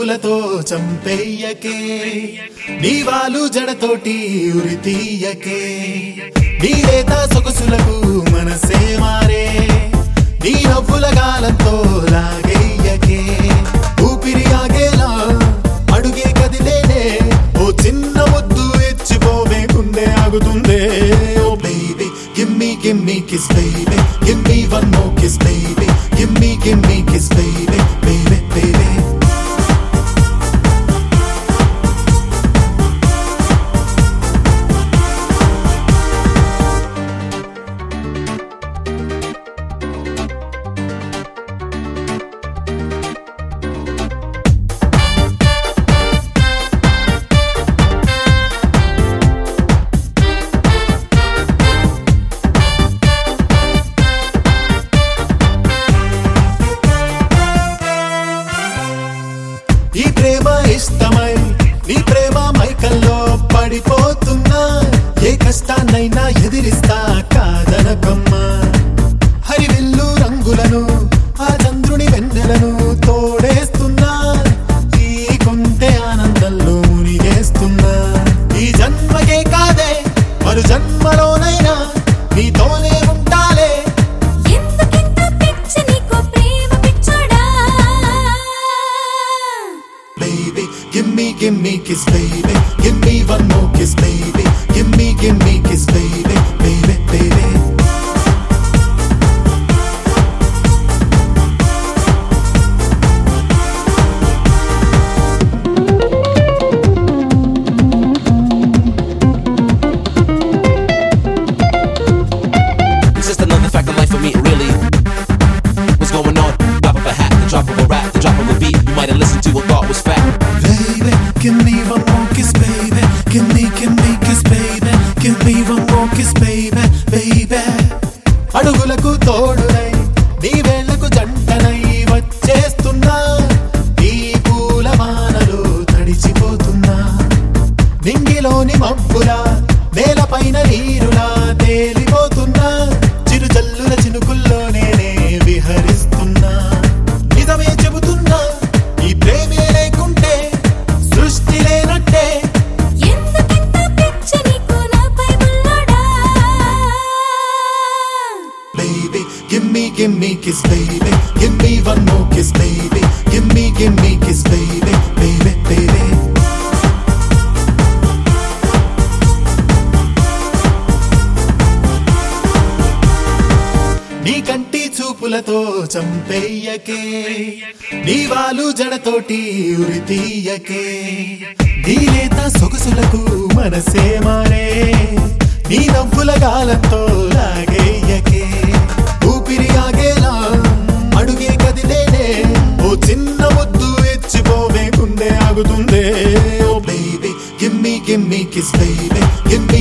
చూపులతో చంపెయ్యకే నీ వాలు జడతోటి ఉరి తీయకే నీ లేత సొగసులకు మనసే మారే నీ నవ్వుల గాలంతో లాగెయ్యకే ఊపిరి ఆగేలా అడుగే కదిలేనే ఓ చిన్న ముద్దు ఇచ్చిపోవే గుండె ఆగుతుందే ఓ baby gimme gimme kiss baby gimme one more kiss baby gimme gimme kiss baby baby baby ఈ ప్రేమ ఇష్టమై నీ ప్రేమ మైకల్లో పడిపోతున్నా ఏ కష్టాన్నైనా ఎదిరిస్తా కాదనకమ్మా హరివిల్లు రంగులను ఆ చంద్రుని వెన్నెలను తోడేస్తున్నా ఈ కొంటె ఆనందంలో మునిగేస్తున్నా ఈ జన్మకే కాదే మరు జన్మలోనైనా నీతోనే ఉంటాలే ఎందుకింత పిచ్చి నీకో ప్రేమ పిచ్చోడా baby. Give me, give me kiss, baby. Give me one more kiss, baby. Give me, give me kiss, baby, baby, baby. It's just another fact of life for me, really. What's going on? Pop up a hat, the drop of a rap, the drop of a beat. You might have listened to and thought was fact. Baby, give me one more kiss, baby. Give me, give me kiss, baby. Give me one more kiss, baby, baby. అడుగులకు తోడునై నీ వేళ్లకు జంటనై వచ్చేస్తున్నా ఈ పూల మానలు తడిచిపోతున్నా నింగిలోని మబ్బులా నేలపైన నీరులా తేలిపోతున్నా చిరు జల్లుల చినుకుల్లో నేనే విహరిస్తున్నా నిజమే చెబుతున్నా ఈ ప్రేమే లేకుంటే సృష్టి లేనట్టే ఎందుకింత పిచ్చి నీకు నాపై బుల్లోడా baby give me give me kiss baby give me one more kiss baby give me give me kiss baby baby baby నీ కంటి చూపులతో చంపెయ్యకే నీ వాలు జడతోటి ఉరి తీయకే నీ లేత సొగసులకు మనసే మారే నీ నవ్వుల గాలంతో లాగేయకే ఊపిరి ఆగేలా అడుగే కదిలేనే ఓ చిన్న ముద్దు ఇచ్చిపోవే గుండె ఆగుతుందే ఓ baby gimme gimme kiss baby గిమ్మి